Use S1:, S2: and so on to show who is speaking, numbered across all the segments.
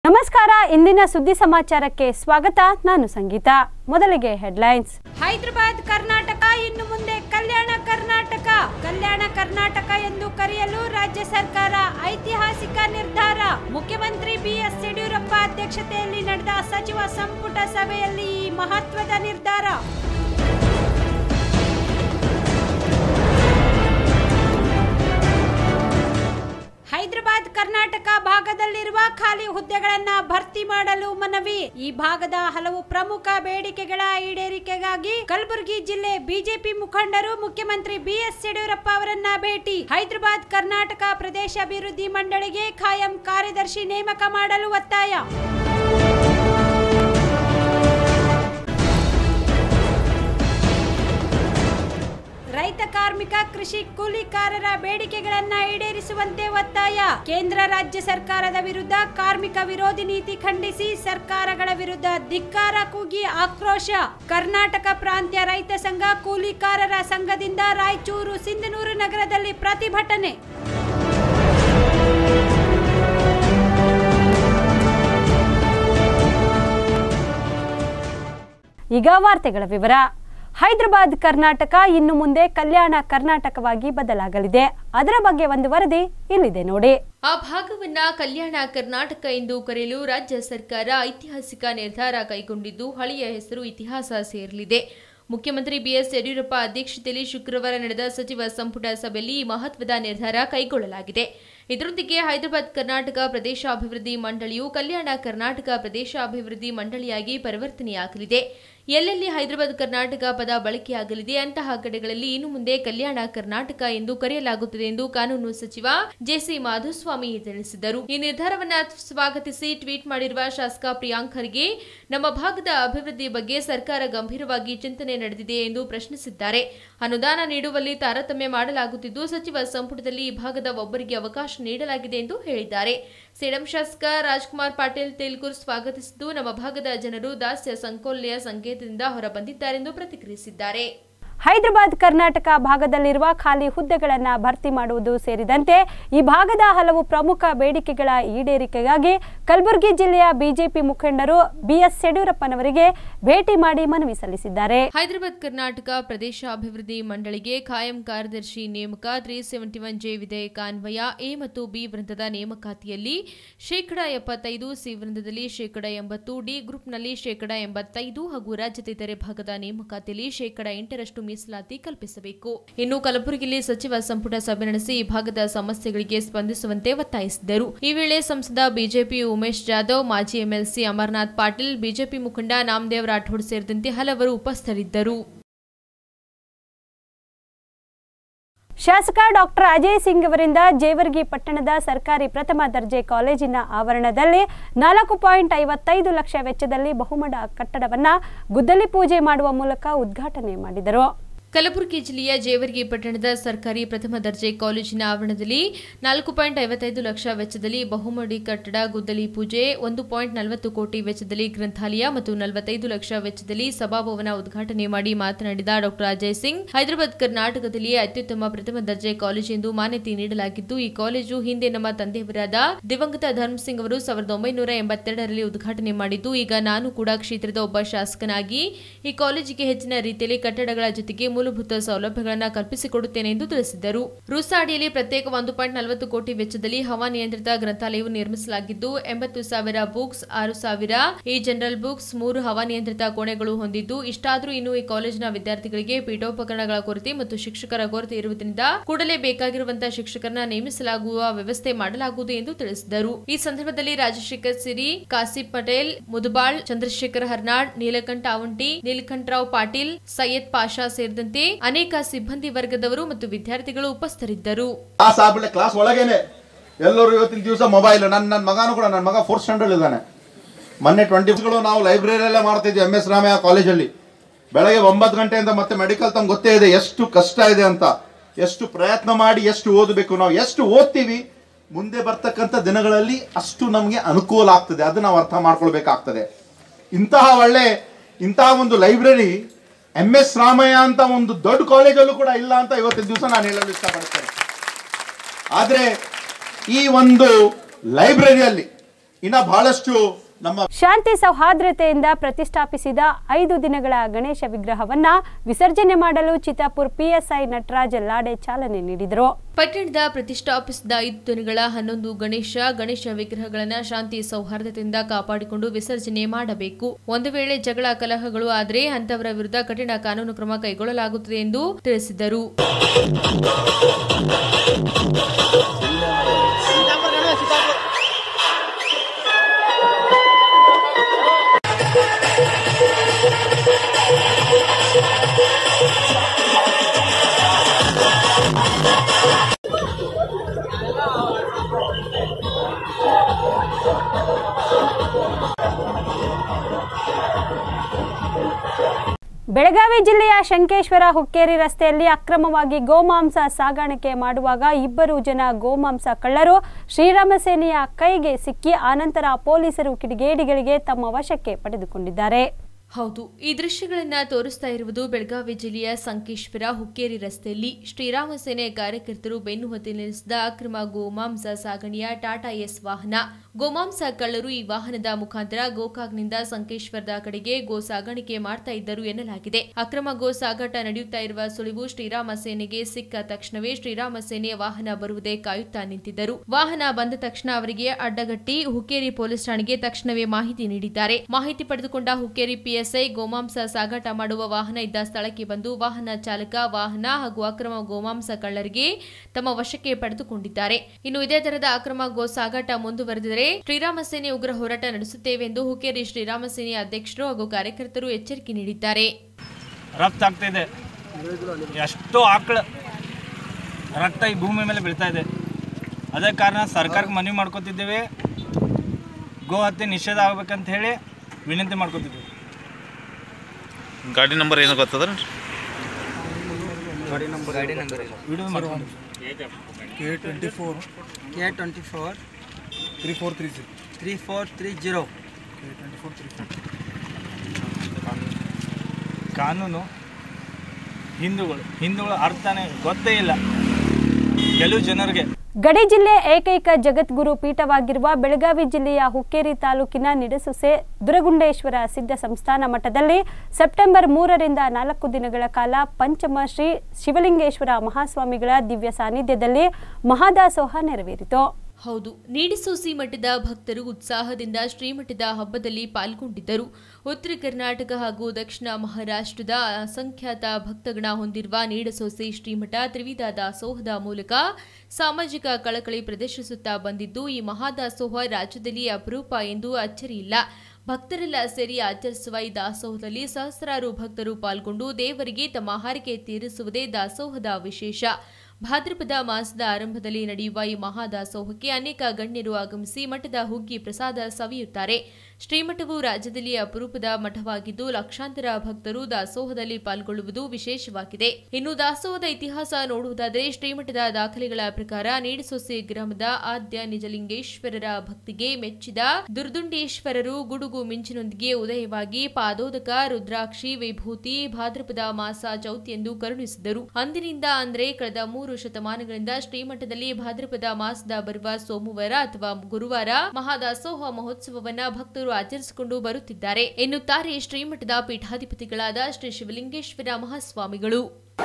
S1: ನಮಸ್ಕಾರ ಇಂದಿನ ಸುದ್ದಿ ಸಮಾಚಾರಕ್ಕೆ ಸ್ವಾಗತ ನಾನು ಸಂಗೀತ ಮೊದಲಿಗೆ ಹೆಡ್ಲೈನ್ಸ್
S2: ಹೈದರಾಬಾದ್ ಕರ್ನಾಟಕ ಇನ್ನು ಮುಂದೆ ಕಲ್ಯಾಣ ಕರ್ನಾಟಕ ಕಲ್ಯಾಣ ಕರ್ನಾಟಕ ಎಂದು ಕರೆಯಲು ರಾಜ್ಯ ಸರ್ಕಾರ ಐತಿಹಾಸಿಕ ನಿರ್ಧಾರ ಮುಖ್ಯಮಂತ್ರಿ ಬಿಎಸ್ ಯಡಿಯೂರಪ್ಪ ಅಧ್ಯಕ್ಷತೆಯಲ್ಲಿ ನಡೆದ ಸಚಿವ ಸಂಪುಟ ಸಭೆಯಲ್ಲಿ ಈ ಮಹತ್ವದ ನಿರ್ಧಾರ ಹೈದರಾಬಾದ್ ಕರ್ನಾಟಕ ಭಾಗದಲ್ಲಿರುವ ಖಾಲಿ ಹುದ್ದೆಗಳನ್ನ ಭರ್ತಿ ಮಾಡಲು ಮನವಿ ಈ ಭಾಗದ ಹಲವು ಪ್ರಮುಖ ಬೇಡಿಕೆಗಳ ಈಡೇರಿಕೆಗಾಗಿ ಕಲಬುರಗಿ ಜಿಲ್ಲೆ ಬಿಜೆಪಿ ಮುಖಂಡರು ಮುಖ್ಯಮಂತ್ರಿ ಬಿಎಸ್ ಯಡಿಯೂರಪ್ಪ ಅವರನ್ನ ಭೇಟಿ ಹೈದರಾಬಾದ್ ಕರ್ನಾಟಕ ಪ್ರದೇಶ ಅಭಿವೃದ್ಧಿ ಮಂಡಳಿಗೆ ಖಾಯಂ ಕಾರ್ಯದರ್ಶಿ ನೇಮಕ ಮಾಡಲು ಒತ್ತಾಯ ರೈತ ಕಾರ್ಮಿಕ ಕೃಷಿ ಕೂಲಿಕಾರರ ಬೇಡಿಕೆಗಳನ್ನ ಈಡೇರಿಸುವಂತೆ ಒತ್ತಾಯ ಕೇಂದ್ರ ರಾಜ್ಯ ಸರ್ಕಾರದ ವಿರುದ್ಧ ಕಾರ್ಮಿಕ ವಿರೋಧಿ ನೀತಿ ಖಂಡಿಸಿ ಸರ್ಕಾರಗಳ ವಿರುದ್ಧ ಧಿಕ್ಕಾರ ಕೂಗಿ ಆಕ್ರೋಶ ಕರ್ನಾಟಕ ಪ್ರಾಂತ್ಯ ರೈತ ಸಂಘ ಕೂಲಿಕಾರರ ಸಂಘದಿಂದ ರಾಯಚೂರು ಸಿಂಧನೂರು ನಗರದಲ್ಲಿ ಪ್ರತಿಭಟನೆ
S1: ಈಗ ವಾರ್ತೆಗಳ ವಿವರ ಹೈದರಾಬಾದ್ ಕರ್ನಾಟಕ ಇನ್ನು ಮುಂದೆ ಕಲ್ಯಾಣ ಕರ್ನಾಟಕವಾಗಿ ಬದಲಾಗಲಿದೆ ಅದರ ಬಗ್ಗೆ ಒಂದು ವರದಿ ಇಲ್ಲಿದೆ ನೋಡಿ
S3: ಆ ಭಾಗವನ್ನ ಕಲ್ಯಾಣ ಕರ್ನಾಟಕ ಎಂದು ಕರೆಯಲು ರಾಜ್ಯ ಸರ್ಕಾರ ಐತಿಹಾಸಿಕ ನಿರ್ಧಾರ ಕೈಗೊಂಡಿದ್ದು ಹಳೆಯ ಹೆಸರು ಇತಿಹಾಸ ಸೇರಲಿದೆ ಮುಖ್ಯಮಂತ್ರಿ ಬಿಎಸ್ ಯಡಿಯೂರಪ್ಪ ಅಧ್ಯಕ್ಷತೆಯಲ್ಲಿ ಶುಕ್ರವಾರ ನಡೆದ ಸಚಿವ ಸಂಪುಟ ಸಭೆಯಲ್ಲಿ ಈ ಮಹತ್ವದ ನಿರ್ಧಾರ ಕೈಗೊಳ್ಳಲಾಗಿದೆ ಇದರೊಂದಿಗೆ ಹೈದರಾಬಾದ್ ಕರ್ನಾಟಕ ಪ್ರದೇಶಾಭಿವೃದ್ಧಿ ಮಂಡಳಿಯು ಕಲ್ಯಾಣ ಕರ್ನಾಟಕ ಪ್ರದೇಶಾಭಿವೃದ್ಧಿ ಮಂಡಳಿಯಾಗಿ ಪರಿವರ್ತನೆಯಾಗಲಿದೆ ಎಲ್ಲೆಲ್ಲಿ ಹೈದರಾಬಾದ್ ಕರ್ನಾಟಕ ಪದ ಬಳಕೆಯಾಗಲಿದೆ ಅಂತಹ ಕಡೆಗಳಲ್ಲಿ ಇನ್ನು ಮುಂದೆ ಕಲ್ಯಾಣ ಕರ್ನಾಟಕ ಎಂದು ಕರೆಯಲಾಗುತ್ತದೆ ಎಂದು ಕಾನೂನು ಸಚಿವ ಜೆಸಿ ಮಾಧುಸ್ವಾಮಿ ತಿಳಿಸಿದರು ಈ ನಿರ್ಧಾರವನ್ನ ಸ್ವಾಗತಿಸಿ ಟ್ವೀಟ್ ಮಾಡಿರುವ ಶಾಸಕ ಪ್ರಿಯಾಂಕ್ ಖರ್ಗೆ ನಮ್ಮ ಭಾಗದ ಅಭಿವೃದ್ಧಿ ಬಗ್ಗೆ ಸರ್ಕಾರ ಗಂಭೀರವಾಗಿ ಚಿಂತನೆ ನಡೆದಿದೆ ಎಂದು ಪ್ರಶ್ನಿಸಿದ್ದಾರೆ ಅನುದಾನ ನೀಡುವಲ್ಲಿ ತಾರತಮ್ಯ ಮಾಡಲಾಗುತ್ತಿದ್ದು ಸಚಿವ ಸಂಪುಟದಲ್ಲಿ ಈ ಭಾಗದ ಒಬ್ಬರಿಗೆ ಅವಕಾಶ ನೀಡಲಾಗಿದೆ ಎಂದು ಹೇಳಿದ್ದಾರೆ ಸೇಡಂ ಶಾಸಕ ರಾಜ್ಕುಮಾರ್ ಪಾಟೀಲ್ ತೇಲ್ಕೂರ್ ಸ್ವಾಗತಿಸಿದ್ದು ನಮ್ಮ ಭಾಗದ ಜನರು ದಾಸ್ಯ ಸಂಕೋಲೆಯ ಸಂಕೇತದಿಂದ ಹೊರಬಂದಿದ್ದಾರೆಂದು ಪ್ರತಿಕ್ರಿಯಿಸಿದ್ದಾರೆ
S1: ಹೈದರಾಬಾದ್ ಕರ್ನಾಟಕ ಭಾಗದಲ್ಲಿರುವ ಖಾಲಿ ಹುದ್ದೆಗಳನ್ನು ಭರ್ತಿ ಮಾಡುವುದು ಸೇರಿದಂತೆ ಈ ಭಾಗದ ಹಲವು ಪ್ರಮುಖ ಬೇಡಿಕೆಗಳ ಈಡೇರಿಕೆಗಾಗಿ ಕಲಬುರಗಿ ಜಿಲ್ಲೆಯ ಬಿಜೆಪಿ ಮುಖಂಡರು ಬಿಎಸ್ ಯಡಿಯೂರಪ್ಪನವರಿಗೆ ಭೇಟಿ ಮಾಡಿ ಮನವಿ ಸಲ್ಲಿಸಿದ್ದಾರೆ
S3: ಹೈದರಾಬಾದ್ ಕರ್ನಾಟಕ ಪ್ರದೇಶ ಅಭಿವೃದ್ಧಿ ಮಂಡಳಿಗೆ ಖಾಯಂ ಕಾರ್ಯದರ್ಶಿ ನೇಮಕ ತ್ರೀ ಸೆವೆಂಟಿ ಒನ್ ಜೆ ವಿಧೇಯಕ ಅನ್ವಯ ಎ ಮತ್ತು ಬಿ ವೃಂದದ ನೇಮಕಾತಿಯಲ್ಲಿ ಶೇಕಡ ಎಪ್ಪತ್ತೈದು ಸಿ ವೃಂದದಲ್ಲಿ ಶೇಕಡ ಎಂಬತ್ತು ಡಿ ಗ್ರೂಪ್ನಲ್ಲಿ ಶೇಕಡ ಎಂಬತ್ತೈದು ಹಾಗೂ ರಾಜ್ಯದ ಇತರೆ ಭಾಗದ ನೇಮಕಾತಿಯಲ್ಲಿ ಶೇಕಡ ಎಂಟರಷ್ಟು ಮೀಸಲಾತಿ ಕಲ್ಪಿಸಬೇಕು ಇನ್ನು ಕಲಬುರಗಿಯಲ್ಲಿ ಸಚಿವ ಸಂಪುಟ ಸಭೆ ನಡೆಸಿ ಈ ಭಾಗದ ಸಮಸ್ಯೆಗಳಿಗೆ ಸ್ಪಂದಿಸುವಂತೆ ಒತ್ತಾಯಿಸಿದರು ಈ ವೇಳೆ ಸಂಸದ ಬಿಜೆಪಿ ಉಮೇಶ್ ಜಾಧವ್ ಮಾಜಿ ಎಂಎಲ್ಸಿ ಅಮರನಾಥ್ ಪಾಟೀಲ್ ಬಿಜೆಪಿ ಮುಖಂಡ ನಾಮದೇವ್ ರಾಠೋಡ್ ಸೇರಿದಂತೆ ಹಲವರು ಉಪಸ್ಥಿತರಿದ್ದರು
S1: ಶಾಸಕ ಡಾಕ್ಟರ್ ಅಜಯ್ ಸಿಂಗ್ ಅವರಿಂದ ಜೇವರ್ಗಿ ಪಟ್ಟಣದ ಸರ್ಕಾರಿ ಪ್ರಥಮ ದರ್ಜೆ ಕಾಲೇಜಿನ ಆವರಣದಲ್ಲಿ ನಾಲ್ಕು ಪಾಯಿಂಟ್ ಐವತ್ತೈದು ಲಕ್ಷ ವೆಚ್ಚದಲ್ಲಿ ಬಹುಮಡ ಕಟ್ಟಡವನ್ನ ಗುದ್ದಲಿ ಪೂಜೆ ಮಾಡುವ ಮೂಲಕ ಉದ್ಘಾಟನೆ ಮಾಡಿದರು
S3: ಕಲಬುರಗಿ ಜಿಲ್ಲೆಯ ಜೇವರ್ಗಿ ಪಟ್ಟಣದ ಸರ್ಕಾರಿ ಪ್ರಥಮ ದರ್ಜೆ ಕಾಲೇಜಿನ ಆವರಣದಲ್ಲಿ ನಾಲ್ಕು ಪಾಯಿಂಟ್ ಐವತ್ತೈದು ಲಕ್ಷ ವೆಚ್ಚದಲ್ಲಿ ಬಹುಮಡಿ ಕಟ್ಟಡ ಗುದ್ದಲಿ ಪೂಜೆ ಒಂದು ಪಾಯಿಂಟ್ ನಲವತ್ತು ಕೋಟಿ ವೆಚ್ಚದಲ್ಲಿ ಗ್ರಂಥಾಲಯ ಮತ್ತು ನಲವತ್ತೈದು ಲಕ್ಷ ವೆಚ್ಚದಲ್ಲಿ ಸಭಾಭವನ ಉದ್ಘಾಟನೆ ಮಾಡಿ ಮಾತನಾಡಿದ ಡಾಕ್ಟರ್ ಅಜಯ್ ಸಿಂಗ್ ಹೈದರಾಬಾದ್ ಕರ್ನಾಟಕದಲ್ಲಿಯೇ ಅತ್ಯುತ್ತಮ ಪ್ರಥಮ ದರ್ಜೆ ಕಾಲೇಜು ಎಂದು ಮಾನ್ಯತೆ ನೀಡಲಾಗಿದ್ದು ಈ ಕಾಲೇಜು ಹಿಂದೆ ನಮ್ಮ ತಂದೆಯವರಾದ ದಿವಂಗತ ಧರ್ಮ್ ಸಿಂಗ್ ಅವರು ಸಾವಿರದ ಒಂಬೈನೂರ ಎಂಬತ್ತೆರಡರಲ್ಲಿ ಉದ್ಘಾಟನೆ ಮಾಡಿದ್ದು ಈಗ ನಾನು ಕೂಡ ಕ್ಷೇತ್ರದ ಒಬ್ಬ ಶಾಸಕನಾಗಿ ಈ ಕಾಲೇಜಿಗೆ ಹೆಚ್ಚಿನ ರೀತಿಯಲ್ಲಿ ಕಟ್ಟಡಗಳ ಜೊತೆಗೆ ಮೂಲಭೂತ ಸೌಲಭ್ಯಗಳನ್ನು ಕಲ್ಪಿಸಿಕೊಡುತ್ತೇನೆ ಎಂದು ತಿಳಿಸಿದರು ರೂಸಾ ಅಡಿಯಲ್ಲಿ ಪ್ರತ್ಯೇಕ ಒಂದು ಪಾಯಿಂಟ್ ನಲವತ್ತು ಕೋಟಿ ವೆಚ್ಚದಲ್ಲಿ ಹವಾನಿಯಂತ್ರಿತ ಗ್ರಂಥಾಲಯವು ನಿರ್ಮಿಸಲಾಗಿದ್ದು ಎಂಬತ್ತು ಸಾವಿರ ಬುಕ್ಸ್ ಆರು ಸಾವಿರ ಈ ಜನರಲ್ ಬುಕ್ಸ್ ಮೂರು ಹವಾನಿಯಂತ್ರಿತ ಕೋಣೆಗಳು ಹೊಂದಿದ್ದು ಇಷ್ಟಾದರೂ ಇನ್ನು ಈ ಕಾಲೇಜಿನ ವಿದ್ಯಾರ್ಥಿಗಳಿಗೆ ಪೀಠೋಪಕರಣಗಳ ಕೊರತೆ ಮತ್ತು ಶಿಕ್ಷಕರ ಕೊರತೆ ಇರುವುದರಿಂದ ಕೂಡಲೇ ಬೇಕಾಗಿರುವಂತಹ ಶಿಕ್ಷಕರನ್ನ ನೇಮಿಸಲಾಗುವ ವ್ಯವಸ್ಥೆ ಮಾಡಲಾಗುವುದು ಎಂದು ತಿಳಿಸಿದರು ಈ ಸಂದರ್ಭದಲ್ಲಿ ರಾಜಶೇಖರ್ ಸಿರಿ ಕಾಸಿಫ್ ಪಟೇಲ್ ಮುದುಬಾಳ್ ಚಂದ್ರಶೇಖರ್ ಹರ್ನಾಡ್ ನೀಲಕಂಠ ಅವಂಟಿ ನೀಲಕಂಠರಾವ್ ಪಾಟೀಲ್ ಸೈಯದ್ ಪಾಷಾ ಸೇರಿದಂತೆ ಅನೇಕ ಸಿಬ್ಬಂದಿ ವರ್ಗದವರು ಮತ್ತು ವಿದ್ಯಾರ್ಥಿಗಳು ಉಪಸ್ಥಿತರಿದ್ದರು
S4: ಕ್ಲಾಸ್ ಆಗ್ಬಿಟ್ಟೆ ಕ್ಲಾಸ್ ಒಳಗೇನೆ ಎಲ್ಲರೂ ಇವತ್ತಿನ ದಿವಸ ಮೊಬೈಲ್ ನನ್ನ ನನ್ನ ಮಗನೂ ಕೂಡ ನನ್ನ ಮಗ ಫೋರ್ತ್ ಸ್ಟ್ಯಾಂಡರ್ಡ್ ಇದ್ದಾನೆ ಮೊನ್ನೆ ಟ್ವೆಂಟಿಗಳು ನಾವು ಲೈಬ್ರರಿಯಲ್ಲೇ ಮಾಡ್ತಿದ್ವಿ ಎಮ್ ಎಸ್ ರಾಮಯ್ಯ ಕಾಲೇಜಲ್ಲಿ ಬೆಳಗ್ಗೆ ಒಂಬತ್ತು ಗಂಟೆಯಿಂದ ಮತ್ತೆ ಮೆಡಿಕಲ್ ತಮ್ಗೆ ಗೊತ್ತೇ ಇದೆ ಎಷ್ಟು ಕಷ್ಟ ಇದೆ ಅಂತ ಎಷ್ಟು ಪ್ರಯತ್ನ ಮಾಡಿ ಎಷ್ಟು ಓದಬೇಕು ನಾವು ಎಷ್ಟು ಓದ್ತೀವಿ ಮುಂದೆ ಬರ್ತಕ್ಕಂಥ ದಿನಗಳಲ್ಲಿ ಅಷ್ಟು ನಮಗೆ ಅನುಕೂಲ ಆಗ್ತದೆ ಅದು ನಾವು ಅರ್ಥ ಮಾಡ್ಕೊಳ್ಬೇಕಾಗ್ತದೆ ಇಂತಹ ಒಳ್ಳೆ ಇಂತಹ ಒಂದು ಲೈಬ್ರರಿ ಎಂ ಎಸ್ ರಾಮಯ್ಯ ಅಂತ ಒಂದು ದೊಡ್ಡ ಕಾಲೇಜಲ್ಲೂ ಕೂಡ ಇಲ್ಲ ಅಂತ ಇವತ್ತಿನ ದಿವಸ ನಾನು ಹೇಳಲು ಇಷ್ಟಪಡ್ತೇನೆ ಆದ್ರೆ ಈ ಒಂದು ಲೈಬ್ರರಿಯಲ್ಲಿ ಇನ್ನ ಬಹಳಷ್ಟು ನಮ್ಮ
S1: ಶಾಂತಿ ಸೌಹಾರ್ದತೆಯಿಂದ ಪ್ರತಿಷ್ಠಾಪಿಸಿದ ಐದು ದಿನಗಳ ಗಣೇಶ ವಿಗ್ರಹವನ್ನ ವಿಸರ್ಜನೆ ಮಾಡಲು ಚಿತ್ತಾಪುರ್ ಪಿಎಸ್ಐ ನಟರಾಜ್ ಲಾಡೆ ಚಾಲನೆ ನೀಡಿದರು
S3: ಪಟ್ಟಣದ ಪ್ರತಿಷ್ಠಾಪಿಸಿದ ಐದು ದಿನಗಳ ಹನ್ನೊಂದು ಗಣೇಶ ಗಣೇಶ ವಿಗ್ರಹಗಳನ್ನು ಶಾಂತಿ ಸೌಹಾರ್ದತೆಯಿಂದ ಕಾಪಾಡಿಕೊಂಡು ವಿಸರ್ಜನೆ ಮಾಡಬೇಕು ಒಂದು ವೇಳೆ ಜಗಳ ಕಲಹಗಳು ಆದರೆ ಅಂತವರ ವಿರುದ್ಧ ಕಠಿಣ ಕಾನೂನು ಕ್ರಮ ಕೈಗೊಳ್ಳಲಾಗುತ್ತದೆ ಎಂದು ತಿಳಿಸಿದರು
S1: ಬೆಳಗಾವಿ ಜಿಲ್ಲೆಯ ಶಂಕೇಶ್ವರ ಹುಕ್ಕೇರಿ ರಸ್ತೆಯಲ್ಲಿ ಅಕ್ರಮವಾಗಿ ಗೋಮಾಂಸ ಸಾಗಾಣಿಕೆ ಮಾಡುವಾಗ ಇಬ್ಬರು ಜನ ಗೋಮಾಂಸ ಕಳ್ಳರು ಶ್ರೀರಾಮ ಸೇನೆಯ ಕೈಗೆ ಸಿಕ್ಕಿ ಆನಂತರ ಪೊಲೀಸರು ಕಿಡಿಗೇಡಿಗಳಿಗೆ ತಮ್ಮ ವಶಕ್ಕೆ ಪಡೆದುಕೊಂಡಿದ್ದಾರೆ
S3: ಹೌದು ಈ ದೃಶ್ಯಗಳನ್ನ ತೋರಿಸ್ತಾ ಇರುವುದು ಬೆಳಗಾವಿ ಜಿಲ್ಲೆಯ ಸಂಕೇಶ್ವರ ಹುಕ್ಕೇರಿ ರಸ್ತೆಯಲ್ಲಿ ಶ್ರೀರಾಮ ಸೇನೆ ಕಾರ್ಯಕರ್ತರು ಬೆನ್ನು ಹತ್ತಿ ನಿಲ್ಲಿಸಿದ ಅಕ್ರಮ ಗೋಮಾಂಸ ಸಾಗಣೆಯ ಟಾಟಾ ಎಸ್ ವಾಹನ ಗೋಮಾಂಸ ಕಳ್ಳರು ಈ ವಾಹನದ ಮುಖಾಂತರ ಗೋಕಾಕ್ನಿಂದ ಸಂಕೇಶ್ವರದ ಕಡೆಗೆ ಗೋ ಸಾಗಾಣಿಕೆ ಮಾಡ್ತಾ ಇದ್ದರು ಎನ್ನಲಾಗಿದೆ ಅಕ್ರಮ ಗೋ ಸಾಗಾಟ ನಡೆಯುತ್ತಾ ಇರುವ ಸುಳಿವು ಶ್ರೀರಾಮ ಸೇನೆಗೆ ಸಿಕ್ಕ ತಕ್ಷಣವೇ ಶ್ರೀರಾಮ ಸೇನೆಯ ವಾಹನ ಬರುವುದೇ ಕಾಯುತ್ತಾ ನಿಂತಿದ್ದರು ವಾಹನ ಬಂದ ತಕ್ಷಣ ಅವರಿಗೆ ಅಡ್ಡಗಟ್ಟಿ ಹುಕ್ಕೇರಿ ಪೊಲೀಸ್ ಠಾಣೆಗೆ ತಕ್ಷಣವೇ ಮಾಹಿತಿ ನೀಡಿದ್ದಾರೆ ಮಾಹಿತಿ ಪಡೆದುಕೊಂಡ ಹುಕ್ಕೇರಿ ಪಿಎಸ್ಐ ಗೋಮಾಂಸ ಸಾಗಾಟ ಮಾಡುವ ವಾಹನ ಇದ್ದ ಸ್ಥಳಕ್ಕೆ ಬಂದು ವಾಹನ ಚಾಲಕ ವಾಹನ ಹಾಗೂ ಅಕ್ರಮ ಗೋಮಾಂಸ ಕಳ್ಳರಿಗೆ ತಮ್ಮ ವಶಕ್ಕೆ ಪಡೆದುಕೊಂಡಿದ್ದಾರೆ ಇನ್ನು ಇದೇ ತರದ ಅಕ್ರಮ ಗೋ ಸಾಗಾಟ ಮುಂದುವರೆದರೆ ಶ್ರೀರಾಮ ಸೇನೆ ಉಗ್ರ ಹೋರಾಟ ನಡೆಸುತ್ತೇವೆ ಎಂದು ಹುಕ್ಕೇರಿ ಶ್ರೀರಾಮ ಸೇನೆಯ ಅಧ್ಯಕ್ಷರು ಹಾಗೂ ಕಾರ್ಯಕರ್ತರು ಎಚ್ಚರಿಕೆ ನೀಡಿದ್ದಾರೆ
S5: ರಫ್ತಾಗ್ತಾ ಇದೆ ಎಷ್ಟೋ ಆಕಳ ರಕ್ತ ಈ ಭೂಮಿ ಮೇಲೆ ಬೀಳ್ತಾ ಇದೆ ಅದೇ ಕಾರಣ ಸರ್ಕಾರಕ್ಕೆ ಮನವಿ ಮಾಡ್ಕೊತಿದ್ದೇವೆ ಗೋ ಹತ್ಯೆ ನಿಷೇಧ ಆಗ್ಬೇಕಂತ ಹೇಳಿ ವಿನಂತಿ ಮಾಡ್ಕೊತಿದ್ದೇವೆ
S6: ಗಾಡಿ ನಂಬರ್ ಏನು ಗೊತ್ತದ
S5: ವಿಡಿಯೋ ಮಾಡ್ಕೊಂಡು
S7: K twenty four
S8: K twenty four
S7: three four three zero
S8: three four three zero
S7: K twenty four three four
S5: ಕಾನೂನು ಹಿಂದೂಗಳು ಹಿಂದೂಗಳ ಅರ್ಥನೇ ಗೊತ್ತೇ ಇಲ್ಲ ಕೆಲವು ಜನರಿಗೆ
S1: ಗಡಿ ಜಿಲ್ಲೆ ಏಕೈಕ ಜಗದ್ಗುರು ಪೀಠವಾಗಿರುವ ಬೆಳಗಾವಿ ಜಿಲ್ಲೆಯ ಹುಕ್ಕೇರಿ ತಾಲೂಕಿನ ನಿಡಸುಸೆ ದುರಗುಂಡೇಶ್ವರ ಸಿದ್ಧ ಸಂಸ್ಥಾನ ಮಠದಲ್ಲಿ ಸೆಪ್ಟೆಂಬರ್ ಮೂರರಿಂದ ನಾಲ್ಕು ದಿನಗಳ ಕಾಲ ಪಂಚಮ ಶ್ರೀ ಶಿವಲಿಂಗೇಶ್ವರ ಮಹಾಸ್ವಾಮಿಗಳ ದಿವ್ಯ ಸಾನ್ನಿಧ್ಯದಲ್ಲಿ ಮಹಾದಾಸೋಹ ನೆರವೇರಿತು
S3: ಹೌದು ನೀಡಿಸೋಸಿ ಮಠದ ಭಕ್ತರು ಉತ್ಸಾಹದಿಂದ ಶ್ರೀಮಠದ ಹಬ್ಬದಲ್ಲಿ ಪಾಲ್ಗೊಂಡಿದ್ದರು ಉತ್ತರ ಕರ್ನಾಟಕ ಹಾಗೂ ದಕ್ಷಿಣ ಮಹಾರಾಷ್ಟ್ರದ ಅಸಂಖ್ಯಾತ ಭಕ್ತಗಣ ಹೊಂದಿರುವ ನೀಡಸೋಸಿ ಶ್ರೀಮಠ ತ್ರಿವಿಧ ದಾಸೋಹದ ಮೂಲಕ ಸಾಮಾಜಿಕ ಕಳಕಳಿ ಪ್ರದರ್ಶಿಸುತ್ತಾ ಬಂದಿದ್ದು ಈ ಮಹಾದಾಸೋಹ ರಾಜ್ಯದಲ್ಲಿ ಅಪರೂಪ ಎಂದು ಅಚ್ಚರಿಯಿಲ್ಲ ಭಕ್ತರೆಲ್ಲ ಸೇರಿ ಆಚರಿಸುವ ಈ ದಾಸೋಹದಲ್ಲಿ ಸಹಸ್ರಾರು ಭಕ್ತರು ಪಾಲ್ಗೊಂಡು ದೇವರಿಗೆ ತಮ್ಮ ಹಾರಿಕೆ ತೀರಿಸುವುದೇ ದಾಸೋಹದ ವಿಶೇಷ ಭಾದ್ರಪದ ಮಾಸದ ಆರಂಭದಲ್ಲಿ ನಡೆಯುವ ಈ ಮಹಾದಾಸೋಹಕ್ಕೆ ಅನೇಕ ಗಣ್ಯರು ಆಗಮಿಸಿ ಮಠದ ಹುಗ್ಗಿ ಪ್ರಸಾದ ಸವಿಯುತ್ತಾರೆ ಶ್ರೀಮಠವು ರಾಜ್ಯದಲ್ಲಿ ಅಪರೂಪದ ಮಠವಾಗಿದ್ದು ಲಕ್ಷಾಂತರ ಭಕ್ತರು ದಾಸೋಹದಲ್ಲಿ ಪಾಲ್ಗೊಳ್ಳುವುದು ವಿಶೇಷವಾಗಿದೆ ಇನ್ನು ದಾಸೋಹದ ಇತಿಹಾಸ ನೋಡುವುದಾದರೆ ಶ್ರೀಮಠದ ದಾಖಲೆಗಳ ಪ್ರಕಾರ ನೀಡಸೊಸೆ ಗ್ರಾಮದ ಆದ್ಯ ನಿಜಲಿಂಗೇಶ್ವರರ ಭಕ್ತಿಗೆ ಮೆಚ್ಚಿದ ದುರ್ದುಂಡೇಶ್ವರರು ಗುಡುಗು ಮಿಂಚಿನೊಂದಿಗೆ ಉದಯವಾಗಿ ಪಾದೋದಕ ರುದ್ರಾಕ್ಷಿ ವಿಭೂತಿ ಭಾದ್ರಪದ ಮಾಸ ಚೌತಿಯೆಂದು ಕರುಣಿಸಿದರು ಅಂದಿನಿಂದ ಅಂದ್ರೆ ಕಳೆದ ಮೂರು ಶತಮಾನಗಳಿಂದ ಶ್ರೀಮಠದಲ್ಲಿ ಭಾದ್ರಪದ ಮಾಸದ ಬರುವ ಸೋಮವಾರ ಅಥವಾ ಗುರುವಾರ ಮಹಾದಾಸೋಹ ಮಹೋತ್ಸವವನ್ನ ಭಕ್ತರು ಆಚರಿಸಿಕೊಂಡು ಬರುತ್ತಿದ್ದಾರೆ ಎನ್ನುತ್ತಾರೆ ಶ್ರೀಮಠದ ಪೀಠಾಧಿಪತಿಗಳಾದ ಶ್ರೀ ಶಿವಲಿಂಗೇಶ್ವರ ಮಹಾಸ್ವಾಮಿಗಳು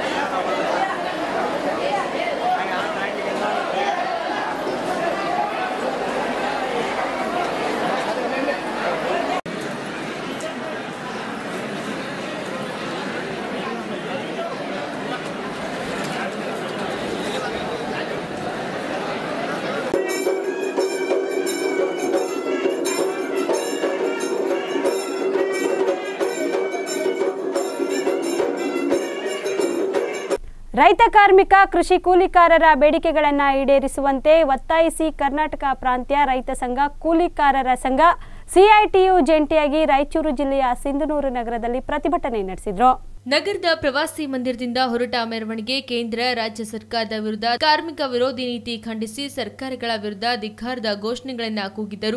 S1: ರೈತ ಕಾರ್ಮಿಕ ಕೃಷಿ ಕೂಲಿಕಾರರ ಬೇಡಿಕೆಗಳನ್ನು ಈಡೇರಿಸುವಂತೆ ಒತ್ತಾಯಿಸಿ ಕರ್ನಾಟಕ ಪ್ರಾಂತ್ಯ ರೈತ ಸಂಘ ಕೂಲಿಕಾರರ ಸಂಘ ಸಿಐಟಿಯು ಜಂಟಿಯಾಗಿ ರಾಯಚೂರು ಜಿಲ್ಲೆಯ ಸಿಂಧನೂರು ನಗರದಲ್ಲಿ ಪ್ರತಿಭಟನೆ ನಡೆಸಿದ್ರು
S3: ನಗರದ ಪ್ರವಾಸಿ ಮಂದಿರದಿಂದ ಹೊರಟ ಮೆರವಣಿಗೆ ಕೇಂದ್ರ ರಾಜ್ಯ ಸರ್ಕಾರದ ವಿರುದ್ಧ ಕಾರ್ಮಿಕ ವಿರೋಧಿ ನೀತಿ ಖಂಡಿಸಿ ಸರ್ಕಾರಗಳ ವಿರುದ್ಧ ಧಿಕ್ಕಾರದ ಘೋಷಣೆಗಳನ್ನ ಕೂಗಿದ್ದರು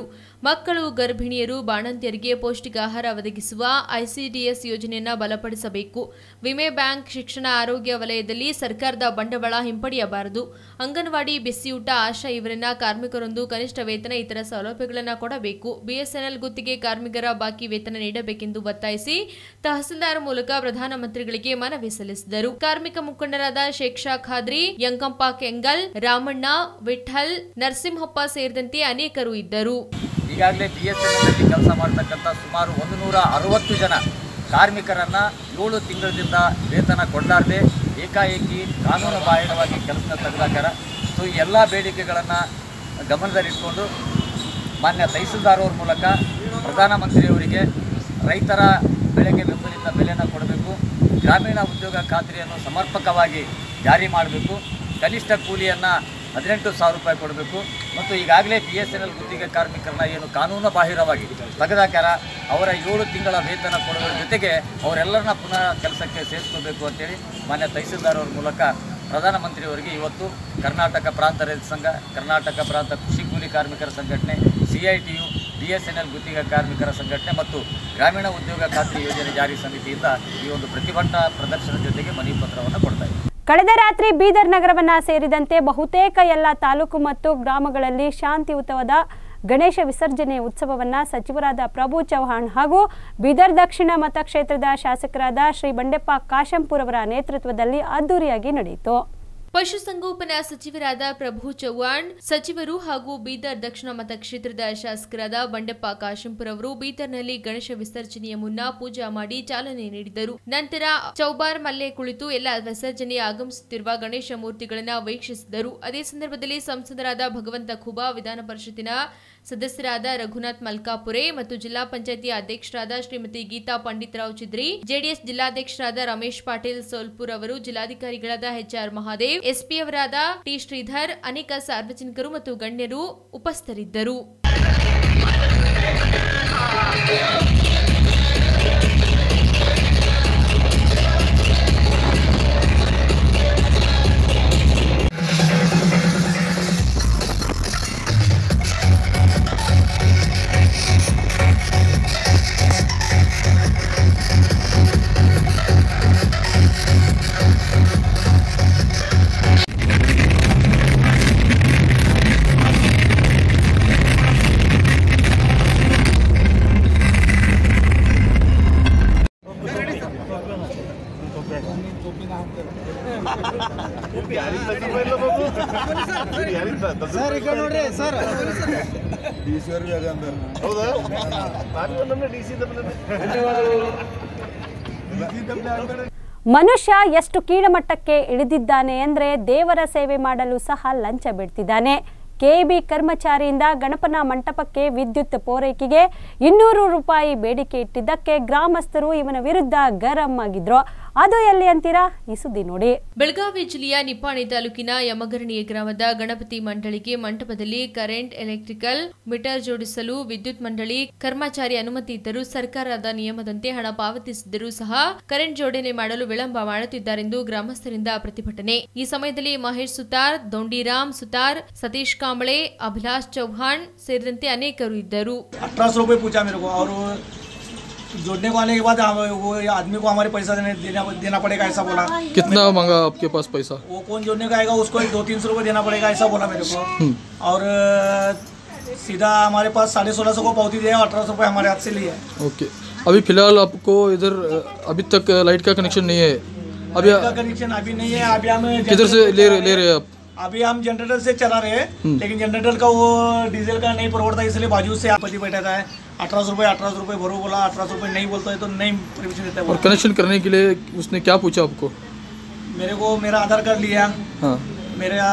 S3: ಮಕ್ಕಳು ಗರ್ಭಿಣಿಯರು ಬಾಣಂತಿಯರಿಗೆ ಪೌಷ್ಟಿಕಾಹಾರ ಒದಗಿಸುವ ಐಸಿಡಿಎಸ್ ಯೋಜನೆಯನ್ನು ಬಲಪಡಿಸಬೇಕು ವಿಮೆ ಬ್ಯಾಂಕ್ ಶಿಕ್ಷಣ ಆರೋಗ್ಯ ವಲಯದಲ್ಲಿ ಸರ್ಕಾರದ ಬಂಡವಾಳ ಹಿಂಪಡೆಯಬಾರದು ಅಂಗನವಾಡಿ ಬಿಸಿಯೂಟ ಆಶಾ ಇವರನ್ನ ಕಾರ್ಮಿಕರೊಂದು ಕನಿಷ್ಠ ವೇತನ ಇತರ ಸೌಲಭ್ಯಗಳನ್ನು ಕೊಡಬೇಕು ಬಿಎಸ್ಎನ್ಎಲ್ ಗುತ್ತಿಗೆ ಕಾರ್ಮಿಕರ ಬಾಕಿ ವೇತನ ನೀಡಬೇಕೆಂದು ಒತ್ತಾಯಿಸಿ ತಹಸೀಲ್ದಾರ್ ಮೂಲಕ ಪ್ರಧಾನಮಂತ್ರಿಗಳಿಗೆ ಮನವಿ ಸಲ್ಲಿಸಿದರು ಕಾರ್ಮಿಕ ಮುಖಂಡರಾದ ಶೇಖ್ ಶಾ ಖಾದ್ರಿ ಯಂಕಂಪ ಕೆಂಗಲ್ ರಾಮಣ್ಣ ವಿಠಲ್ ನರಸಿಂಹಪ್ಪ ಸೇರಿದಂತೆ ಅನೇಕರು ಇದ್ದರು
S6: ಈಗಾಗಲೇ ಬಿ ಎಸ್ ಎನ್ ಎಲ್ನಲ್ಲಿ ಕೆಲಸ ಮಾಡ್ತಕ್ಕಂಥ ಸುಮಾರು ಒಂದು ನೂರ ಅರವತ್ತು ಜನ ಕಾರ್ಮಿಕರನ್ನು ಏಳು ತಿಂಗಳಿಂದ ವೇತನ ಕೊಡಲಾರದೆ ಏಕಾಏಕಿ ಕಾನೂನು ಬಾಹಿರವಾಗಿ ಕೆಲಸ ತೆಗೆದಾಕಾರ ಸೊ ಈ ಎಲ್ಲ ಬೇಡಿಕೆಗಳನ್ನು ಗಮನದಲ್ಲಿಟ್ಕೊಂಡು ಮಾನ್ಯ ತಹಸೀಲ್ದಾರ್ ಅವ್ರ ಮೂಲಕ ಪ್ರಧಾನಮಂತ್ರಿಯವರಿಗೆ ರೈತರ ಬೆಳೆಗೆ ಬೆಂಬಲಿತ ಬೆಲೆಯನ್ನು ಕೊಡಬೇಕು ಗ್ರಾಮೀಣ ಉದ್ಯೋಗ ಖಾತ್ರಿಯನ್ನು ಸಮರ್ಪಕವಾಗಿ ಜಾರಿ ಮಾಡಬೇಕು ಕನಿಷ್ಠ ಕೂಲಿಯನ್ನು ಹದಿನೆಂಟು ಸಾವಿರ ರೂಪಾಯಿ ಕೊಡಬೇಕು ಮತ್ತು ಈಗಾಗಲೇ ಬಿ ಎಸ್ ಎನ್ ಎಲ್ ಗುತ್ತಿಗೆ ಕಾರ್ಮಿಕರನ್ನ ಏನು ಕಾನೂನು ಬಾಹಿರವಾಗಿ ತೆಗೆದಾಕ್ಯಾರ ಅವರ ಏಳು ತಿಂಗಳ ವೇತನ ಕೊಡುವ ಜೊತೆಗೆ ಅವರೆಲ್ಲರನ್ನ ಪುನಃ ಕೆಲಸಕ್ಕೆ ಸೇರಿಸ್ಕೋಬೇಕು ಅಂತೇಳಿ ಮಾನ್ಯ ತಹಸೀಲ್ದಾರ್ ಅವ್ರ ಮೂಲಕ ಪ್ರಧಾನಮಂತ್ರಿಯವರಿಗೆ ಇವತ್ತು ಕರ್ನಾಟಕ ಪ್ರಾಂತ ರೈತ ಸಂಘ ಕರ್ನಾಟಕ ಪ್ರಾಂತ ಕೃಷಿ ಕೂಲಿ ಕಾರ್ಮಿಕರ ಸಂಘಟನೆ C I T U B S N L ಗುತ್ತಿಗೆ ಕಾರ್ಮಿಕರ ಸಂಘಟನೆ ಮತ್ತು ಗ್ರಾಮೀಣ ಉದ್ಯೋಗ ಖಾತ್ರಿ ಯೋಜನೆ ಜಾರಿ ಸಮಿತಿಯಿಂದ ಈ ಒಂದು ಪ್ರತಿಭಟನಾ ಪ್ರದರ್ಶನ ಜೊತೆಗೆ ಮನವಿ ಪತ್ರವನ್ನು ಕೊಡ್ತಾ ಇದ್ದೀವಿ
S1: ಕಳೆದ ರಾತ್ರಿ ಬೀದರ್ ನಗರವನ್ನ ಸೇರಿದಂತೆ ಬಹುತೇಕ ಎಲ್ಲ ತಾಲೂಕು ಮತ್ತು ಗ್ರಾಮಗಳಲ್ಲಿ ಶಾಂತಿಯುತವಾದ ಗಣೇಶ ವಿಸರ್ಜನೆ ಉತ್ಸವವನ್ನ ಸಚಿವರಾದ ಪ್ರಭು ಚೌಹಾಣ್ ಹಾಗೂ ಬೀದರ್ ದಕ್ಷಿಣ ಮತಕ್ಷೇತ್ರದ ಶಾಸಕರಾದ ಶ್ರೀ ಬಂಡೆಪ್ಪ ಕಾಶಂಪುರ್ ಅವರ ನೇತೃತ್ವದಲ್ಲಿ ಅದ್ದೂರಿಯಾಗಿ ನಡೆಯಿತು
S3: ಪಶುಸಂಗೋಪನಾ ಸಚಿವರಾದ ಪ್ರಭು ಚವ್ಹಾಣ್ ಸಚಿವರು ಹಾಗೂ ಬೀದರ್ ದಕ್ಷಿಣ ಮತಕ್ಷೇತ್ರದ ಶಾಸಕರಾದ ಬಂಡೆಪ್ಪ ಕಾಶಂಪುರ್ ಅವರು ಬೀದರ್ನಲ್ಲಿ ಗಣೇಶ ವಿಸರ್ಜನೆಯ ಮುನ್ನ ಪೂಜಾ ಮಾಡಿ ಚಾಲನೆ ನೀಡಿದರು ನಂತರ ಚೌಬಾರ್ ಮಲ್ಲೆ ಕುಳಿತು ಎಲ್ಲ ವಿಸರ್ಜನೆ ಆಗಮಿಸುತ್ತಿರುವ ಗಣೇಶ ಮೂರ್ತಿಗಳನ್ನು ವೀಕ್ಷಿಸಿದರು ಅದೇ ಸಂದರ್ಭದಲ್ಲಿ ಸಂಸದರಾದ ಭಗವಂತ ಖುಬಾ ವಿಧಾನ ಪರಿಷತ್ತಿನ ಸದಸ್ಯರಾದ ರಘುನಾಥ್ ಮಲ್ಕಾಪುರೆ ಮತ್ತು ಜಿಲ್ಲಾ ಪಂಚಾಯತಿ ಅಧ್ಯಕ್ಷರಾದ ಶ್ರೀಮತಿ ಗೀತಾ ಪಂಡಿತರಾವ್ ಚಿದ್ರಿ ಜೆಡಿಎಸ್ ಜಿಲ್ಲಾಧ್ಯಕ್ಷರಾದ ರಮೇಶ್ ಪಾಟೀಲ್ ಸೋಲ್ಪುರ್ ಅವರು ಜಿಲ್ಲಾಧಿಕಾರಿಗಳಾದ ಎಚ್ಆರ್ ಮಹಾದೇವ್ ಎಸ್ಪಿ ಅವರಾದ ಟಿ ಶ್ರೀಧರ್ ಅನೇಕ ಸಾರ್ವಜನಿಕರು ಮತ್ತು ಗಣ್ಯರು ಉಪಸ್ಥಿತರಿದ್ದರು
S1: ಮನುಷ್ಯ ಎಷ್ಟು ಕೀಳಮಟ್ಟಕ್ಕೆ ಇಳಿದಿದ್ದಾನೆ ಅಂದರೆ ದೇವರ ಸೇವೆ ಮಾಡಲು ಸಹ ಲಂಚ ಬಿಡ್ತಿದ್ದಾನೆ ಕೆಬಿ ಕರ್ಮಚಾರಿಯಿಂದ ಗಣಪನ ಮಂಟಪಕ್ಕೆ ವಿದ್ಯುತ್ ಪೂರೈಕೆಗೆ ಇನ್ನೂರು ರೂಪಾಯಿ ಬೇಡಿಕೆ ಇಟ್ಟಿದ್ದಕ್ಕೆ ಗ್ರಾಮಸ್ಥರು ಇವನ ವಿರುದ್ಧ ಗರಂ ಆಗಿದ್ರು ಅದು ಎಲ್ಲಿ ಅಂತೀರಾ ಈ ಸುದ್ದಿ ನೋಡಿ
S3: ಬೆಳಗಾವಿ ಜಿಲ್ಲೆಯ ನಿಪ್ಪಾಣಿ ತಾಲೂಕಿನ ಯಮಗರಣಿ ಗ್ರಾಮದ ಗಣಪತಿ ಮಂಡಳಿಗೆ ಮಂಟಪದಲ್ಲಿ ಕರೆಂಟ್ ಎಲೆಕ್ಟ್ರಿಕಲ್ ಮೀಟರ್ ಜೋಡಿಸಲು ವಿದ್ಯುತ್ ಮಂಡಳಿ ಕರ್ಮಚಾರಿ ಅನುಮತಿ ಇದ್ದರೂ ಸರ್ಕಾರದ ನಿಯಮದಂತೆ ಹಣ ಪಾವತಿಸಿದ್ದರೂ ಸಹ ಕರೆಂಟ್ ಜೋಡಣೆ ಮಾಡಲು ವಿಳಂಬ ಮಾಡುತ್ತಿದ್ದಾರೆಂದು ಗ್ರಾಮಸ್ಥರಿಂದ ಪ್ರತಿಭಟನೆ ಈ ಸಮಯದಲ್ಲಿ ಮಹೇಶ್ ಸುತಾರ್ ದೊಂಡಿರಾಮ್ ಸುತಾರ್ ಸತೀಶ್ ಕಾಂಬಳೆ ಅಭಿಲಾಷ್ ಚೌಹಾಣ್ ಸೇರಿದಂತೆ ಅನೇಕರು ಇದ್ದರು
S9: अठारह सौ रुपये पूछा मेरे को और जोड़ने को आने के बाद हम वो आदमी को हमारे पैसा देने देना देना पड़ेगा ऐसा बोला
S10: कितना मांगा आपके पास पैसा
S9: वो कौन जोड़ने का आएगा उसको दो तीन सौ रुपये देना पड़ेगा ऐसा बोला मेरे को और अ, सीधा हमारे पास साढ़े सोलह सौ को पावती दिया अठारह सौ रुपये हमारे हाथ से लिए
S10: ओके अभी फिलहाल आपको इधर अ, अभी तक लाइट का कनेक्शन नहीं है अभी
S9: का कनेक्शन अभी नहीं है अभी हम
S10: किधर से ले रहे ले रहे हैं आप
S9: अभी हम जनरेटर से चला रहे हैं लेकिन जनरेटर का वो डीजल का नहीं परवड़ता इसलिए बाजू से आपत्ति बैठा था अठारह सौ रुपये अठारह सौ रुपये भरो बोला अठारह सौ रुपये नहीं बोलता है तो नहीं परमिशन देता है
S10: और
S9: बोला।
S10: कनेक्शन करने के लिए उसने क्या पूछा आपको
S9: मेरे को मेरा आधार कार्ड लिया
S10: हाँ
S9: मेरा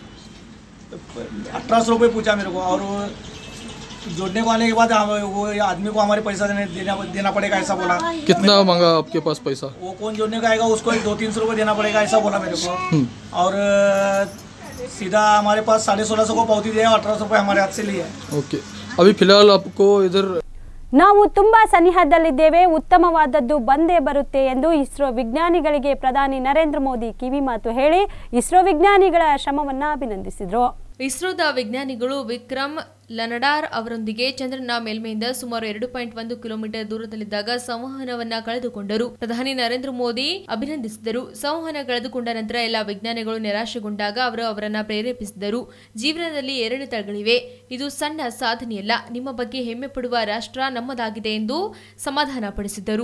S9: अठारह सौ रुपये पूछा मेरे को और जोड़ने को आने के बाद हम वो आदमी को हमारे पैसा देने देना देना पड़ेगा ऐसा बोला
S10: कितना मांगा आपके पास पैसा
S9: वो कौन जोड़ने का आएगा उसको दो तीन सौ रुपये देना पड़ेगा ऐसा बोला मेरे को और अ, सीधा हमारे पास साढ़े सोलह सौ को पावती दिया अठारह सौ रुपये हमारे हाथ से लिए
S10: ओके अभी फिलहाल आपको इधर
S1: ನಾವು ತುಂಬಾ ಸನಿಹದಲ್ಲಿದ್ದೇವೆ ಉತ್ತಮವಾದದ್ದು ಬಂದೇ ಬರುತ್ತೆ ಎಂದು ಇಸ್ರೋ ವಿಜ್ಞಾನಿಗಳಿಗೆ ಪ್ರಧಾನಿ ನರೇಂದ್ರ ಮೋದಿ ಕಿವಿಮಾತು ಹೇಳಿ ಇಸ್ರೋ ವಿಜ್ಞಾನಿಗಳ ಶ್ರಮವನ್ನ ಅಭಿನಂದಿಸಿದರು
S3: ಇಸ್ರೋದ ವಿಜ್ಞಾನಿಗಳು ವಿಕ್ರಮ್ ಲನಡಾರ್ ಅವರೊಂದಿಗೆ ಚಂದ್ರನ ಮೇಲ್ಮೆಯಿಂದ ಸುಮಾರು ಎರಡು ಪಾಯಿಂಟ್ ಒಂದು ಕಿಲೋಮೀಟರ್ ದೂರದಲ್ಲಿದ್ದಾಗ ಸಂವಹನವನ್ನ ಕಳೆದುಕೊಂಡರು ಪ್ರಧಾನಿ ನರೇಂದ್ರ ಮೋದಿ ಅಭಿನಂದಿಸಿದರು ಸಂವಹನ ಕಳೆದುಕೊಂಡ ನಂತರ ಎಲ್ಲ ವಿಜ್ಞಾನಿಗಳು ನಿರಾಶೆಗೊಂಡಾಗ ಅವರು ಅವರನ್ನ ಪ್ರೇರೇಪಿಸಿದರು ಜೀವನದಲ್ಲಿ ಎರಡು ತಳಗಳಿವೆ ಇದು ಸಣ್ಣ ಸಾಧನೆಯಲ್ಲ ನಿಮ್ಮ ಬಗ್ಗೆ ಹೆಮ್ಮೆ ಪಡುವ ರಾಷ್ಟ್ರ ನಮ್ಮದಾಗಿದೆ ಎಂದು ಸಮಾಧಾನಪಡಿಸಿದರು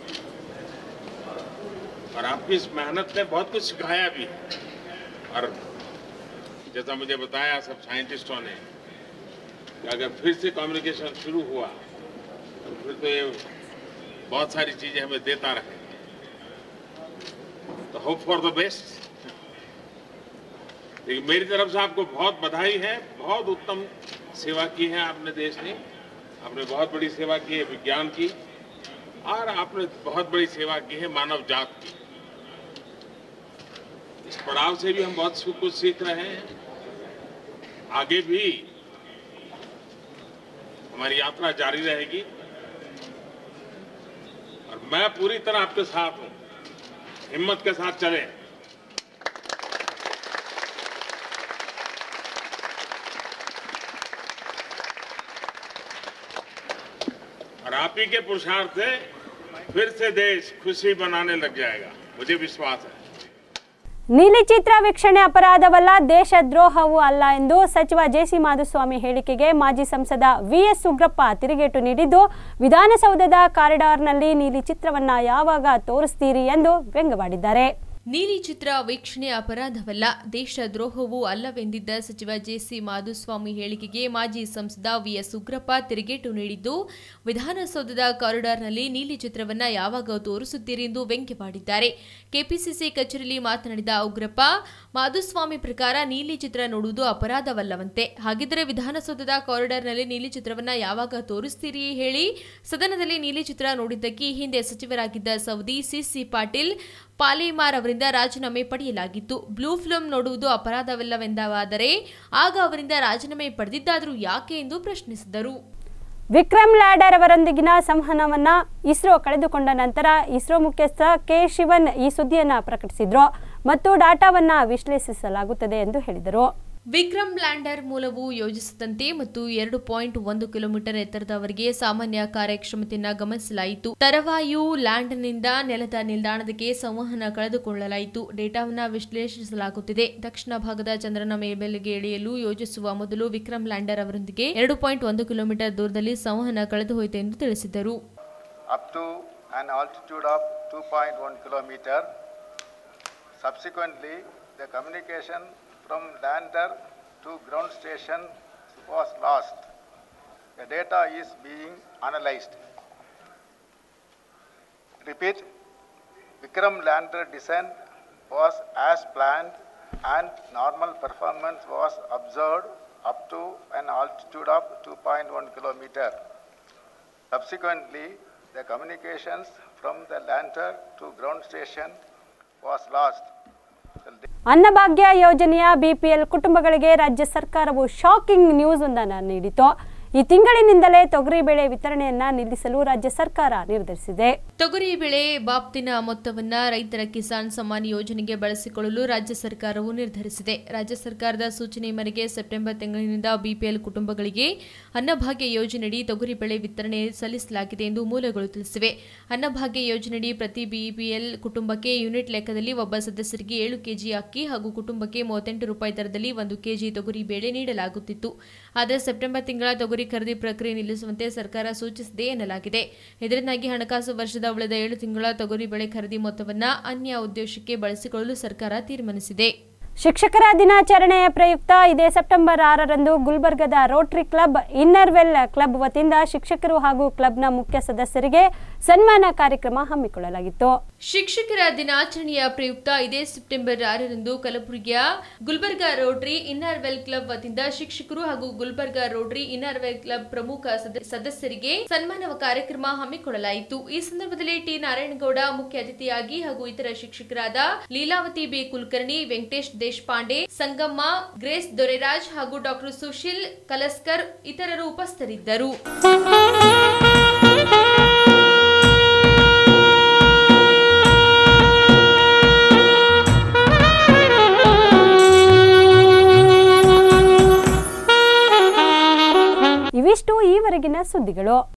S11: और आपकी इस मेहनत ने बहुत कुछ सिखाया भी है और जैसा मुझे बताया सब साइंटिस्टों ने कि अगर फिर से कम्युनिकेशन शुरू हुआ तो फिर तो ये बहुत सारी चीजें हमें देता रहे तो होप फॉर द बेस्ट लेकिन मेरी तरफ से आपको बहुत बधाई है बहुत उत्तम सेवा की है आपने देश ने आपने बहुत बड़ी सेवा की है विज्ञान की और आपने बहुत बड़ी सेवा की है मानव जात की इस पड़ाव से भी हम बहुत सु- कुछ सीख रहे हैं आगे भी हमारी यात्रा जारी रहेगी और मैं पूरी तरह आपके साथ हूं हिम्मत के साथ चलें और आप ही के पुरुषार्थ से फिर से देश खुशी बनाने लग जाएगा मुझे विश्वास है
S1: ನೀಲಿ ಚಿತ್ರ ವೀಕ್ಷಣೆ ಅಪರಾಧವಲ್ಲ ದೇಶದ್ರೋಹವೂ ಅಲ್ಲ ಎಂದು ಸಚಿವ ಜೆಸಿ ಮಾಧುಸ್ವಾಮಿ ಹೇಳಿಕೆಗೆ ಮಾಜಿ ಸಂಸದ ವಿಎಸ್ ಉಗ್ರಪ್ಪ ತಿರುಗೇಟು ನೀಡಿದ್ದು ವಿಧಾನಸೌಧದ ಕಾರಿಡಾರ್ನಲ್ಲಿ ನೀಲಿ ಚಿತ್ರವನ್ನ ಯಾವಾಗ ತೋರಿಸ್ತೀರಿ ಎಂದು ವ್ಯಂಗ್ಯವಾಡಿದ್ದಾರೆ
S3: ನೀಲಿ ಚಿತ್ರ ವೀಕ್ಷಣೆ ಅಪರಾಧವಲ್ಲ ದೇಶದ್ರೋಹವೂ ಅಲ್ಲವೆಂದಿದ್ದ ಸಚಿವ ಜೆಸಿ ಮಾಧುಸ್ವಾಮಿ ಹೇಳಿಕೆಗೆ ಮಾಜಿ ಸಂಸದ ವಿಎಸ್ ಉಗ್ರಪ್ಪ ತಿರುಗೇಟು ನೀಡಿದ್ದು ವಿಧಾನಸೌಧದ ಕಾರಿಡಾರ್ನಲ್ಲಿ ನೀಲಿ ಚಿತ್ರವನ್ನ ಯಾವಾಗ ತೋರಿಸುತ್ತೀರಿ ಎಂದು ವ್ಯಂಗ್ಯವಾಡಿದ್ದಾರೆ ಕೆಪಿಸಿಸಿ ಕಚೇರಿಯಲ್ಲಿ ಮಾತನಾಡಿದ ಉಗ್ರಪ್ಪ ಮಾಧುಸ್ವಾಮಿ ಪ್ರಕಾರ ನೀಲಿ ಚಿತ್ರ ನೋಡುವುದು ಅಪರಾಧವಲ್ಲವಂತೆ ಹಾಗಿದ್ದರೆ ವಿಧಾನಸೌಧದ ಕಾರಿಡಾರ್ನಲ್ಲಿ ನೀಲಿ ಚಿತ್ರವನ್ನ ಯಾವಾಗ ತೋರಿಸ್ತೀರಿ ಹೇಳಿ ಸದನದಲ್ಲಿ ನೀಲಿ ಚಿತ್ರ ನೋಡಿದ್ದಕ್ಕೆ ಈ ಹಿಂದೆ ಸಚಿವರಾಗಿದ್ದ ಸೌದಿ ಸಿಸಿ ಪಾಟೀಲ್ ಪಾಲೇಮಾರ್ ಅವರಿಂದ ರಾಜೀನಾಮೆ ಪಡೆಯಲಾಗಿತ್ತು ಬ್ಲೂ ಫಿಲ್ಮ್ ನೋಡುವುದು ಅಪರಾಧವಲ್ಲವೆಂದಾದರೆ ಆಗ ಅವರಿಂದ ರಾಜೀನಾಮೆ ಪಡೆದಿದ್ದಾದರೂ ಯಾಕೆ ಎಂದು ಪ್ರಶ್ನಿಸಿದರು
S1: ವಿಕ್ರಮ್ ಲ್ಯಾಡರ್ ಅವರೊಂದಿಗಿನ ಸಂವಹನವನ್ನ ಇಸ್ರೋ ಕಳೆದುಕೊಂಡ ನಂತರ ಇಸ್ರೋ ಮುಖ್ಯಸ್ಥ ಕೆ ಶಿವನ್ ಈ ಸುದ್ದಿಯನ್ನ ಪ್ರಕಟಿಸಿದ್ರು ಮತ್ತು ಡಾಟಾವನ್ನ ವಿಶ್ಲೇಷಿಸಲಾಗುತ್ತದೆ ಎಂದು ಹೇಳಿದರು
S3: ವಿಕ್ರಮ್ ಲ್ಯಾಂಡರ್ ಮೂಲವು ಯೋಜಿಸಿದಂತೆ ಮತ್ತು ಎರಡು ಪಾಯಿಂಟ್ ಒಂದು ಕಿಲೋಮೀಟರ್ ಎತ್ತರದವರೆಗೆ ಸಾಮಾನ್ಯ ಕಾರ್ಯಕ್ಷಮತೆಯನ್ನು ಗಮನಿಸಲಾಯಿತು ತರವಾಯು ಲ್ಯಾಂಡ್ನಿಂದ ನೆಲದ ನಿಲ್ದಾಣದಕ್ಕೆ ಸಂವಹನ ಕಳೆದುಕೊಳ್ಳಲಾಯಿತು ಡೇಟಾವನ್ನು ವಿಶ್ಲೇಷಿಸಲಾಗುತ್ತಿದೆ ದಕ್ಷಿಣ ಭಾಗದ ಚಂದ್ರನ ಮೇಲ್ಮೆಲುಗೆ ಇಳಿಯಲು ಯೋಜಿಸುವ ಮೊದಲು ವಿಕ್ರಮ್ ಲ್ಯಾಂಡರ್ ಅವರೊಂದಿಗೆ ಎರಡು ಪಾಯಿಂಟ್ ಒಂದು ಕಿಲೋಮೀಟರ್ ದೂರದಲ್ಲಿ ಸಂವಹನ ಕಳೆದುಹೋಯಿತು ಎಂದು ತಿಳಿಸಿದರು
S12: up to an altitude of 2.1 kilometer. Subsequently, the communication from lander to ground station was lost. The data is being analyzed. Repeat, Vikram lander descent was as planned and normal performance was observed up to an altitude of 2.1 kilometer. Subsequently, the communications from the lander to ground station was lost.
S1: Annabhagya ಯೋಜನೆಯ BPL ಕುಟುಂಬಗಳಿಗೆ ರಾಜ್ಯ ಸರ್ಕಾರವು shocking news ಒಂದನ್ನು ನೀಡಿತು ಈ ತಿಂಗಳಿನಿಂದಲೇ ತೊಗರಿಬೇಳೆ ವಿತರಣೆಯನ್ನ ನಿಲ್ಲಿಸಲು ರಾಜ್ಯ ಸರ್ಕಾರ ನಿರ್ಧರಿಸಿದೆ
S3: ತೊಗರಿ ಬೆಳೆ ಬಾಪ್ತಿನ ಮೊತ್ತವನ್ನ ರೈತರ ಕಿಸಾನ್ ಸಮ್ಮಾನ್ ಯೋಜನೆಗೆ ಬಳಸಿಕೊಳ್ಳಲು ರಾಜ್ಯ ಸರ್ಕಾರವು ನಿರ್ಧರಿಸಿದೆ ರಾಜ್ಯ ಸರ್ಕಾರದ ಸೂಚನೆ ಮೇರೆಗೆ ಸೆಪ್ಟೆಂಬರ್ ತಿಂಗಳಿನಿಂದ ಬಿಪಿಎಲ್ ಕುಟುಂಬಗಳಿಗೆ ಅನ್ನಭಾಗ್ಯ ಯೋಜನೆಯಡಿ ತೊಗರಿ ಬೆಳೆ ವಿತರಣೆ ಸಲ್ಲಿಸಲಾಗಿದೆ ಎಂದು ಮೂಲಗಳು ತಿಳಿಸಿವೆ ಅನ್ನಭಾಗ್ಯ ಯೋಜನೆಯಡಿ ಪ್ರತಿ ಬಿಪಿಎಲ್ ಕುಟುಂಬಕ್ಕೆ ಯೂನಿಟ್ ಲೆಕ್ಕದಲ್ಲಿ ಒಬ್ಬ ಸದಸ್ಯರಿಗೆ ಏಳು ಕೆಜಿ ಅಕ್ಕಿ ಹಾಗೂ ಕುಟುಂಬಕ್ಕೆ ಮೂವತ್ತೆಂಟು ರೂಪಾಯಿ ದರದಲ್ಲಿ ಒಂದು ಕೆಜಿ ತೊಗರಿ ಬೇಳೆ ನೀಡಲಾಗುತ್ತಿತ್ತು ಆದರೆ ಸೆಪ್ಟೆಂಬರ್ ತಿಂಗಳ ತೊಗರಿ ಖರೀದಿ ಪ್ರಕ್ರಿಯೆ ನಿಲ್ಲಿಸುವಂತೆ ಸರ್ಕಾರ ಸೂಚಿಸಿದೆ ಎನ್ನಲಾಗಿದೆ ಇದರಿಂದಾಗಿ ಹಣಕಾಸು ವರ್ಷದ ಉಳಿದ ಏಳು ತಿಂಗಳ ತೊಗರಿ ಬೆಳೆ ಖರೀದಿ ಮೊತ್ತವನ್ನ ಅನ್ಯ ಉದ್ದೇಶಕ್ಕೆ ಬಳಸಿಕೊಳ್ಳಲು ಸರ್ಕಾರ ತೀರ್ಮಾನಿಸಿದೆ
S1: ಶಿಕ್ಷಕರ ದಿನಾಚರಣೆಯ ಪ್ರಯುಕ್ತ ಇದೇ ಸೆಪ್ಟೆಂಬರ್ ಆರರಂದು ಗುಲ್ಬರ್ಗದ ರೋಟರಿ ಕ್ಲಬ್ ಇನ್ನರ್ವೆಲ್ ಕ್ಲಬ್ ವತಿಯಿಂದ ಶಿಕ್ಷಕರು ಹಾಗೂ ಕ್ಲಬ್ನ ಮುಖ್ಯ ಸದಸ್ಯರಿಗೆ ಸನ್ಮಾನ ಕಾರ್ಯಕ್ರಮ ಹಮ್ಮಿಕೊಳ್ಳಲಾಗಿತ್ತು
S3: ಶಿಕ್ಷಕರ ದಿನಾಚರಣೆಯ ಪ್ರಯುಕ್ತ ಇದೇ ಸೆಪ್ಟೆಂಬರ್ ಆರರಂದು ಕಲಬುರಗಿಯ ಗುಲ್ಬರ್ಗಾ ರೋಟರಿ ಇನ್ನರ್ವೆಲ್ ಕ್ಲಬ್ ವತಿಯಿಂದ ಶಿಕ್ಷಕರು ಹಾಗೂ ಗುಲ್ಬರ್ಗಾ ರೋಟರಿ ಇನ್ನರ್ವೆಲ್ ಕ್ಲಬ್ ಪ್ರಮುಖ ಸದ- ಸದಸ್ಯರಿಗೆ ಸನ್ಮಾನ ಕಾರ್ಯಕ್ರಮ ಹಮ್ಮಿಕೊಳ್ಳಲಾಯಿತು ಈ ಸಂದರ್ಭದಲ್ಲಿ ಟಿ ನಾರಾಯಣಗೌಡ ಮುಖ್ಯ ಅತಿಥಿಯಾಗಿ ಹಾಗೂ ಇತರ ಶಿಕ್ಷಕರಾದ ಲೀಲಾವತಿ ಬಿ ಕುಲಕರ್ಣಿ ವೆಂಕಟೇಶ್ ದೇಶಪಾಂಡೆ ಸಂಗಮ್ಮ ಗ್ರೇಸ್ ದೊರೆರಾಜ್ ಹಾಗೂ ಡಾಕ್ಟರ್ ಸುಶೀಲ್ ಕಲಸ್ಕರ್ ಇತರರು ಉಪಸ್ಥಿತರಿದ್ದರು
S1: ಸುದ್ದಿಗಳು